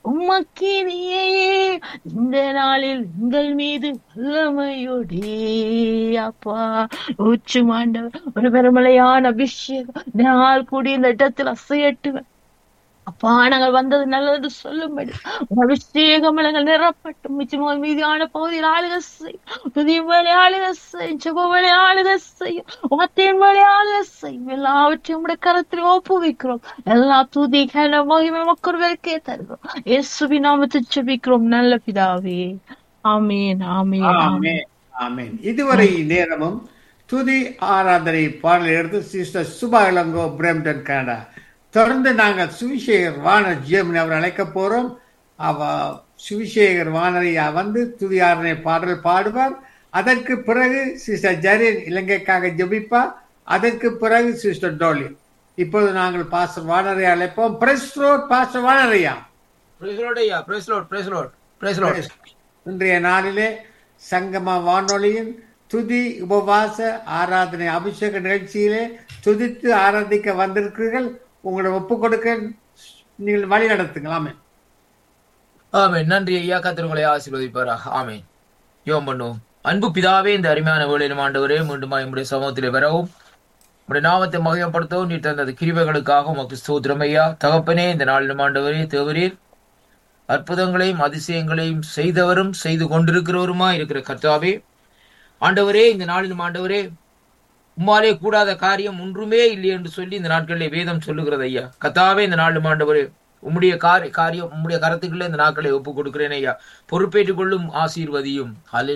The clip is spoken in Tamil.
உமக்கினியே இந்த நாளில் எங்கள் மீது வல்லமையோடே அப்பா உச்சு மாண்டவர் ஒரு பெருமலையான அபிஷேகம் இந்த நாள் கூடி இந்த இடத்தில் அசையட்டுவேன் அப்பா நாங்கள் வந்தது நல்லது சொல்லும்படி உங்க அபிஷேகம் நாங்கள் நிறப்பட்டும் நிச்சயமாக மீதியான பகுதியில் ஆளுக செய்யும் துதி வழி ஆளுக செய்யும் ஜெப வழி ஆளுக செய்யும் வார்த்தையின் வழி ஆளுக செய்யும் எல்லாவற்றையும் உடைய கரத்தில் ஒப்பு வைக்கிறோம் எல்லா துதி கன மகிமை மக்களுக்கே தருகிறோம் இயேசுவி நாமத்தை ஜெபிக்கிறோம் நல்ல பிதாவே ஆமீன் ஆமீன் ஆமீன் ஆமென் ஆமென் இதுவரை நேரமும் துதி ஆராதனை பாடல் எடுத்து sister Subha Ilango Brampton Canada தொடர்ந்து நாங்கள் சுவிசேகர் வானர் ஜெயமணி அவர் அழைக்க போறோம் அவ சுவிசேகர் வானரையா வந்து துதி ஆராதனை பாடல் பாடுவார் அதற்கு பிறகு சிஸ்டர் ஜெரின் இலங்கைக்காக ஜெபிப்பார் அதற்கு பிறகு சிஸ்டர் டோலி இப்போது நாங்கள் பாஸ்டர் வானரை அழைப்போம் பிரஸ் ரோட் பாஸ்டர் வானரையா Praise Lord ஐயா praise Lord praise Lord praise Lord இன்றைய நாளிலே சங்கம வானொலியின் துதி உபவாச ஆராதனை அபிஷேக நிகழ்ச்சியிலே துதித்து ஆராதிக்க வந்திருக்கிறீர்கள் உங்களை ஒப்பு கொடுக்க நீங்கள் வழி நடத்துங்களாமே ஆமென் நன்றி ஐயா கர்த்தர் உங்களை ஆசீர்வதிப்பாராக ஆமென் யோம் பண்ணுவோம் அன்பு பிதாவே இந்த அருமையான வேளையிலும் ஆண்டவரே மீண்டும் நம்முடைய சமூகத்திலே வரவும் உடைய நாமத்தை மகிமைப்படுத்தவும் நீ தந்தது கிருபைகளுக்காக உமக்கு ஸ்தோத்திரம் ஐயா தகப்பனே இந்த நாளிலும் ஆண்டவரே தேவரீர் அற்புதங்களையும் அதிசயங்களையும் செய்தவரும் செய்து கொண்டிருக்கிறவருமா இருக்கிற கர்த்தாவே ஆண்டவரே இந்த நாளிலும் ஆண்டவரே உம்மாலே கூடாத காரியம் ஒன்றுமே இல்லை என்று சொல்லி இந்த நாட்களிலே வேதம் சொல்லுகிறது ஐயா கத்தாவே இந்த நாளிலும் ஆண்டவரே உம்முடைய காரிய காரியம் உம்முடைய கரத்துக்குள்ளே இந்த நாட்களை ஒப்புக் கொடுக்கிறேன் ஐயா பொறுப்பேற்றுக் கொள்ளும் ஆசீர்வதியும் ஹalleluya